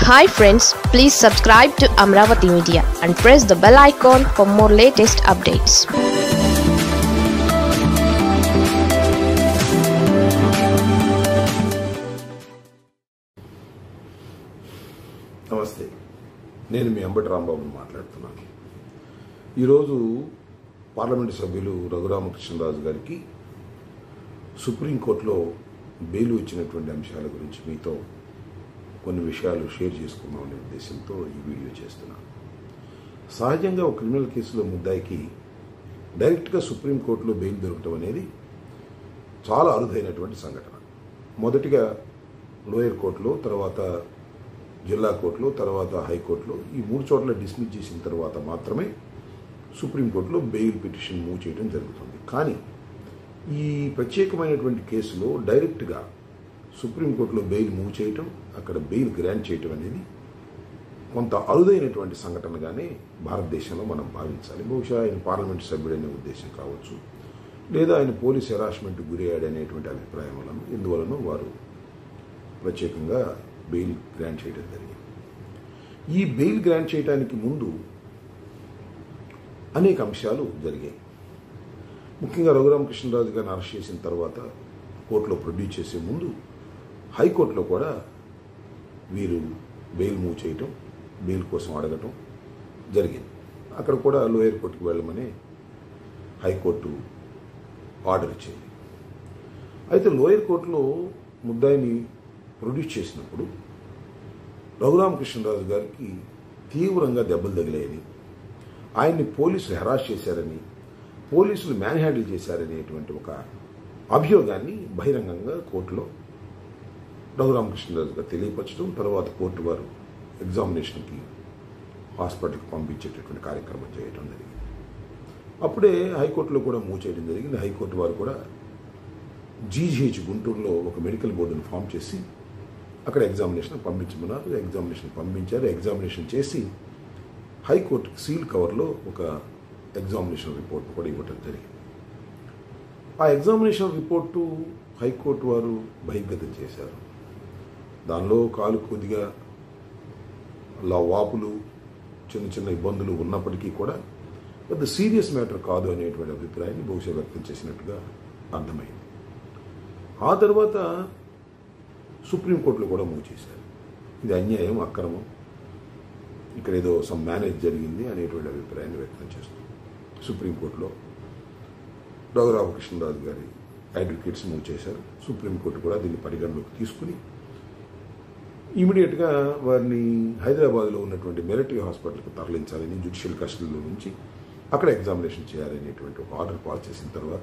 hi friends please subscribe to Amaravati Media and press the bell icon for more latest updates నమస్తే నేను మీ అంబటి రాంబాబుని మాట్లాడుతున్నాను ఈరోజు పార్లమెంటు సభ్యులు రఘురామకృష్ణరాజు గారికి సుప్రీంకోర్టులో బెయిల్ ఇచ్చినటువంటి అంశాల గురించి మీతో కొన్ని విషయాలు షేర్ చేసుకుందామనే ఉద్దేశంతో ఈ వీడియో చేస్తున్నాను సహజంగా ఒక క్రిమినల్ కేసులో ముద్దాయికి డైరెక్ట్గా సుప్రీంకోర్టులో బెయిల్ దొరకటం అనేది చాలా అరుదైనటువంటి సంఘటన మొదటిగా లోయర్ కోర్టులో తర్వాత జిల్లా కోర్టులో తర్వాత హైకోర్టులో ఈ మూడు చోట్ల డిస్మిస్ చేసిన తర్వాత మాత్రమే సుప్రీంకోర్టులో బెయిల్ పిటిషన్ మూవ్ చేయడం జరుగుతుంది కానీ ఈ ప్రత్యేకమైనటువంటి కేసులో డైరెక్ట్గా సుప్రీంకోర్టులో బెయిల్ మూవ్ చేయటం అక్కడ బెయిల్ గ్రాంట్ చేయటం అనేది కొంత అరుదైనటువంటి సంఘటనగానే భారతదేశంలో మనం భావించాలి బహుశా ఆయన పార్లమెంట్ సభ్యుడనే ఉద్దేశం కావచ్చు లేదా ఆయన పోలీస్ హెరాస్మెంట్ గురయ్యాడనేటువంటి అభిప్రాయం వలన ఇందువలన వారు ప్రత్యేకంగా బెయిల్ గ్రాంట్ చేయడం జరిగింది ఈ బెయిల్ గ్రాంట్ చేయడానికి ముందు అనేక అంశాలు జరిగాయి ముఖ్యంగా రఘురామకృష్ణరాజు గారిని అరెస్ట్ చేసిన తర్వాత కోర్టులో ప్రొడ్యూస్ చేసే ముందు హైకోర్టులో కూడా వీరు బెయిల్ మూవ్ చేయటం బెయిల్ కోసం అడగటం జరిగింది అక్కడ కూడా లోయర్ కోర్టుకు వెళ్ళమని హైకోర్టు ఆర్డర్ ఇచ్చింది అయితే లోయర్ కోర్టులో ముద్దాయిని ప్రొడ్యూస్ చేసినప్పుడు రఘురామకృష్ణరాజు గారికి తీవ్రంగా దెబ్బలు తగిలాయని ఆయన్ని పోలీసులు హెరాస్ చేశారని పోలీసులు మ్యాన్ హ్యాండిల్ చేశారనేటువంటి ఒక అభియోగాన్ని బహిరంగంగా కోర్టులో రఘురామకృష్ణరాజు గారు తెలియపరచడం తర్వాత కోర్టు వారు ఎగ్జామినేషన్కి హాస్పిటల్కి పంపించేటటువంటి కార్యక్రమం చేయడం జరిగింది అప్పుడే హైకోర్టులో కూడా మూవ్ చేయడం జరిగింది హైకోర్టు వారు కూడా జీజీహెచ్ గుంటూరులో ఒక మెడికల్ బోర్డును ఫామ్ చేసి అక్కడ ఎగ్జామినేషన్ పంపించమన్నారు ఎగ్జామినేషన్ పంపించారు ఎగ్జామినేషన్ చేసి హైకోర్టుకి సీల్ కవర్లో ఒక ఎగ్జామినేషన్ రిపోర్ట్ కూడా ఇవ్వటం జరిగింది ఆ ఎగ్జామినేషన్ రిపోర్టు హైకోర్టు వారు బహిర్గతం చేశారు దానిలో కాలు కొద్దిగా లా వాపులు చిన్న చిన్న ఇబ్బందులు ఉన్నప్పటికీ కూడా పెద్ద సీరియస్ మ్యాటర్ కాదు అనేటువంటి అభిప్రాయాన్ని బహుశా వ్యక్తం చేసినట్టుగా అర్థమైంది ఆ తర్వాత సుప్రీంకోర్టులో కూడా మూవ్ చేశారు ఇది అన్యాయం అక్రమం ఇక్కడ ఏదో సమ్ మేనేజ్ జరిగింది అనేటువంటి అభిప్రాయాన్ని వ్యక్తం చేస్తుంది సుప్రీంకోర్టులో రఘురామకృష్ణరాజు గారి అడ్వకేట్స్ మూవ్ చేశారు సుప్రీంకోర్టు కూడా దీన్ని పరిగణలోకి తీసుకుని ఇమీడియట్గా వారిని హైదరాబాద్లో ఉన్నటువంటి మిలిటరీ హాస్పిటల్కి తరలించాలని జ్యుడిషియల్ కస్టడీలో నుంచి అక్కడ ఎగ్జామినేషన్ చేయాలనేటువంటి ఒక ఆర్డర్ పాస్ చేసిన తర్వాత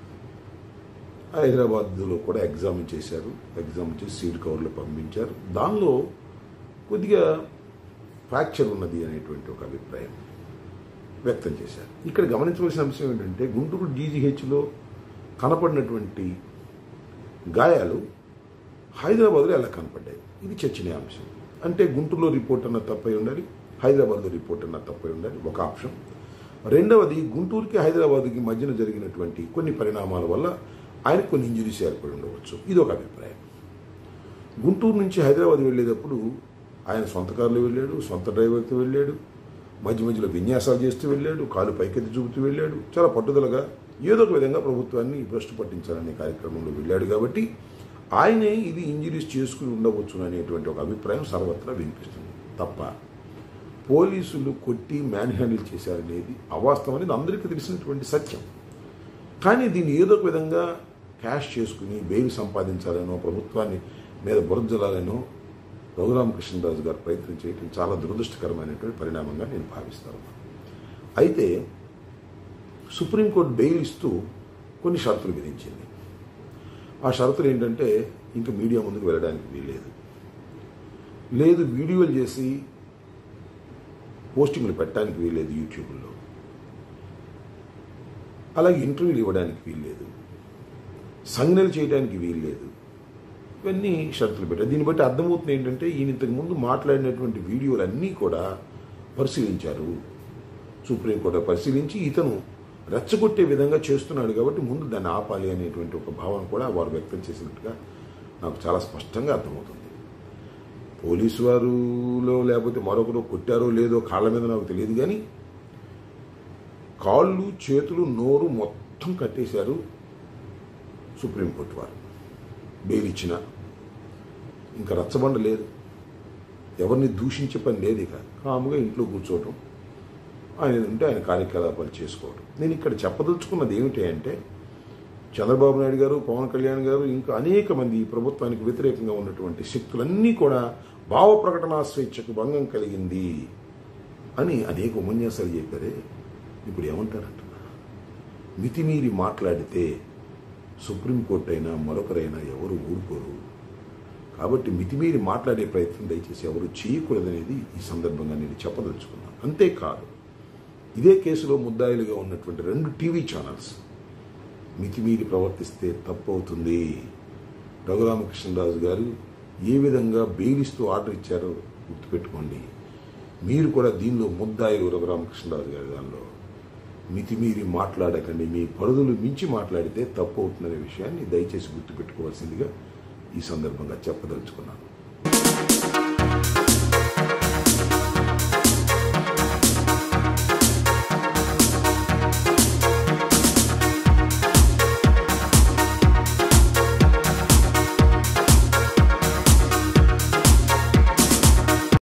హైదరాబాద్లో కూడా ఎగ్జామిన్ చేశారు ఎగ్జామిన్ చేసి సీట్ కవర్లో పంపించారు దానిలో కొద్దిగా ఫ్రాక్చర్ ఉన్నది అనేటువంటి ఒక అభిప్రాయం వ్యక్తం చేశారు ఇక్కడ గమనించవలసిన అంశం ఏంటంటే గుంటూరు డీజీహెచ్లో కనపడినటువంటి గాయాలు హైదరాబాద్లో ఎలా కనపడ్డాయి ఇది చర్చనీయాంశం అంటే గుంటూరులో రిపోర్ట్ అన్న తప్పై ఉండాలి హైదరాబాద్లో రిపోర్ట్ అన్న తప్పై ఉండాలి ఒక ఆప్షన్ రెండవది గుంటూరుకి హైదరాబాద్కి మధ్యన జరిగినటువంటి కొన్ని పరిణామాల వల్ల ఆయనకు కొన్ని ఇంజరీస్ ఏర్పడి ఉండవచ్చు ఇది ఒక అభిప్రాయం గుంటూరు నుంచి హైదరాబాద్ వెళ్ళేటప్పుడు ఆయన సొంత కారులో వెళ్ళాడు సొంత డ్రైవర్తో వెళ్ళాడు మధ్య మధ్యలో విన్యాసాలు చేస్తూ వెళ్ళాడు కాలు పైకెత్తి చూపుతూ వెళ్ళాడు చాలా పట్టుదలగా ఏదో ఒక విధంగా ప్రభుత్వాన్ని భ్రష్టు పట్టించాలనే కార్యక్రమంలో వెళ్ళాడు కాబట్టి ఆయనే ఇది ఇంజరీస్ చేసుకుని ఉండవచ్చు అనేటువంటి ఒక అభిప్రాయం సర్వత్రా వినిపిస్తుంది తప్ప పోలీసులు కొట్టి మ్యాన్ హ్యాండిల్ చేశారనేది అవాస్తవం అనేది అందరికీ తెలిసినటువంటి సత్యం కానీ దీన్ని ఏదో ఒక విధంగా క్యాష్ చేసుకుని బెయిల్ సంపాదించాలనో ప్రభుత్వాన్ని మీద బురదలాలనో రఘురామకృష్ణరాజు గారు ప్రయత్నం చేయడం చాలా దురదృష్టకరమైనటువంటి పరిణామంగా నేను భావిస్తాను అయితే సుప్రీంకోర్టు బెయిల్ ఇస్తూ కొన్ని షరతులు విధించింది ఆ షరతులు ఏంటంటే ఇంకా మీడియా ముందుకు వెళ్ళడానికి వీల్లేదు లేదు వీడియోలు చేసి పోస్టింగ్లు పెట్టడానికి వీల్లేదు యూట్యూబ్లో అలాగే ఇంటర్వ్యూలు ఇవ్వడానికి వీల్లేదు సంజ్ఞలు చేయడానికి వీల్లేదు ఇవన్నీ షరతులు పెట్టారు దీన్ని బట్టి అర్థమవుతుంది ఏంటంటే ఈయన ఇంతకుముందు మాట్లాడినటువంటి వీడియోలు అన్నీ కూడా పరిశీలించారు సుప్రీంకోర్టు పరిశీలించి ఇతను రెచ్చగొట్టే విధంగా చేస్తున్నాడు కాబట్టి ముందు దాన్ని ఆపాలి అనేటువంటి ఒక భావన కూడా వారు వ్యక్తం చేసినట్టుగా నాకు చాలా స్పష్టంగా అర్థమవుతుంది పోలీసు వారులో లేకపోతే మరొకరు కొట్టారో లేదో కాళ్ళ మీద నాకు తెలియదు కానీ కాళ్ళు చేతులు నోరు మొత్తం కట్టేశారు సుప్రీంకోర్టు వారు బెయిల్ ఇచ్చిన ఇంకా రచ్చబండ లేదు ఎవరిని దూషించే పని లేదు ఇక కాముగా ఇంట్లో కూర్చోవటం ఆయన ఉంటే ఆయన కార్యకలాపాలు చేసుకోవడం నేను ఇక్కడ చెప్పదలుచుకున్నది ఏమిటి అంటే చంద్రబాబు నాయుడు గారు పవన్ కళ్యాణ్ గారు ఇంకా అనేక మంది ఈ ప్రభుత్వానికి వ్యతిరేకంగా ఉన్నటువంటి శక్తులన్నీ కూడా భావ ప్రకటనా స్వేచ్ఛకు భంగం కలిగింది అని అనేక ఉపన్యాసాలు చెప్పారే ఇప్పుడు ఏమంటారంట మితిమీరి మాట్లాడితే సుప్రీంకోర్టు అయినా మరొకరైనా ఎవరు ఊరుకోరు కాబట్టి మితిమీరి మాట్లాడే ప్రయత్నం దయచేసి ఎవరు చేయకూడదనేది ఈ సందర్భంగా నేను చెప్పదలుచుకున్నాను అంతేకాదు ఇదే కేసులో ముద్దాయిలుగా ఉన్నటువంటి రెండు టీవీ ఛానల్స్ మితిమీరి ప్రవర్తిస్తే తప్పు అవుతుంది రఘురామకృష్ణరాజు గారు ఏ విధంగా బెయిలిస్తూ ఆర్డర్ ఇచ్చారో గుర్తుపెట్టుకోండి మీరు కూడా దీనిలో ముద్దాయిలు రఘురామకృష్ణరాజు గారి దానిలో మితిమీరి మాట్లాడకండి మీ పరిధులు మించి మాట్లాడితే తప్పు అవుతుందనే విషయాన్ని దయచేసి గుర్తుపెట్టుకోవాల్సిందిగా ఈ సందర్భంగా చెప్పదలుచుకున్నాను